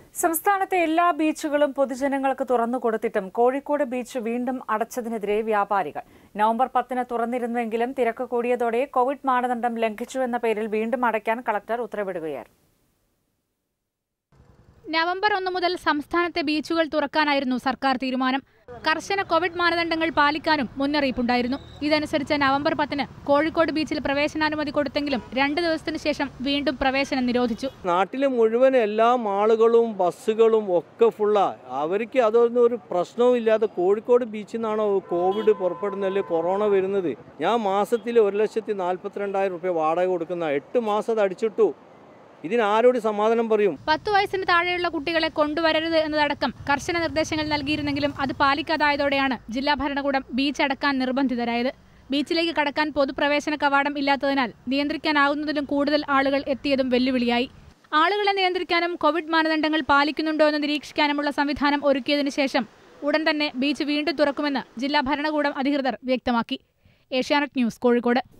സംസ്ഥാനത്തെ എല്ലാ ബീച്ചുകളും പൊതുജനങ്ങൾക്ക് തുറന്നു കൊടുത്തിട്ടും കോഴിക്കോട് ബീച്ച് വീണ്ടും അടച്ചതിനെതിരെ വ്യാപാരികൾ നവംബർ പത്തിന് തുറന്നിരുന്നുവെങ്കിലും തിരക്ക് കൂടിയതോടെ കോവിഡ് മാനദണ്ഡം ലംഘിച്ചു എന്ന പേരിൽ വീണ്ടും അടയ്ക്കാൻ കളക്ടർ ഉത്തരവിടുകയായിരുന്നു നവംബർ ഒന്ന് മുതൽ സംസ്ഥാനത്തെ ബീച്ചുകൾ തുറക്കാനായിരുന്നു സർക്കാർ തീരുമാനം കർശന കോവിഡ് മാനദണ്ഡങ്ങൾ പാലിക്കാനും മുന്നറിയിപ്പുണ്ടായിരുന്നു ഇതനുസരിച്ച് നവംബർ പത്തിന് കോഴിക്കോട് ബീച്ചിൽ പ്രവേശനാനുമതി കൊടുത്തെങ്കിലും രണ്ട് ദിവസത്തിനു ശേഷം വീണ്ടും പ്രവേശനം നിരോധിച്ചു നാട്ടിൽ മുഴുവൻ എല്ലാ മാളുകളും ബസ്സുകളും ഒക്കെ ഫുള്ളാ അവർക്ക് അതൊന്നും ഒരു പ്രശ്നവും ഇല്ലാതെ കോഴിക്കോട് ബീച്ചിൽ നിന്നാണോ കോവിഡ് പുറപ്പെടുന്നല്ലേ കൊറോണ വരുന്നത് ഞാൻ മാസത്തിൽ ഒരു ലക്ഷത്തി നാൽപ്പത്തിരണ്ടായിരം റുപ്യ വാടക കൊടുക്കുന്ന എട്ട് മാസം അത് അടിച്ചിട്ടു ഇതിനാരോട് സമാധാനം പറയും പത്തു വയസ്സിന് താഴെയുള്ള കുട്ടികളെ കൊണ്ടുവരരുത് എന്നതടക്കം കർശന നിർദ്ദേശങ്ങൾ നൽകിയിരുന്നെങ്കിലും അത് പാലിക്കാതായതോടെയാണ് ജില്ലാ ഭരണകൂടം ബീച്ച് അടക്കാൻ നിർബന്ധിതരായത് ബീച്ചിലേക്ക് കടക്കാൻ പൊതുപ്രവേശന കവാടം ഇല്ലാത്തതിനാൽ നിയന്ത്രിക്കാനാവുന്നതിലും കൂടുതൽ ആളുകൾ എത്തിയതും വെല്ലുവിളിയായി ആളുകളെ നിയന്ത്രിക്കാനും കോവിഡ് മാനദണ്ഡങ്ങൾ പാലിക്കുന്നുണ്ടോ എന്ന് നിരീക്ഷിക്കാനുമുള്ള സംവിധാനം ഒരുക്കിയതിനു ശേഷം ഉടൻ തന്നെ ബീച്ച് വീണ്ടും തുറക്കുമെന്ന് ജില്ലാ ഭരണകൂടം അധികൃതർ വ്യക്തമാക്കി ഏഷ്യാനെറ്റ് ന്യൂസ് കോഴിക്കോട്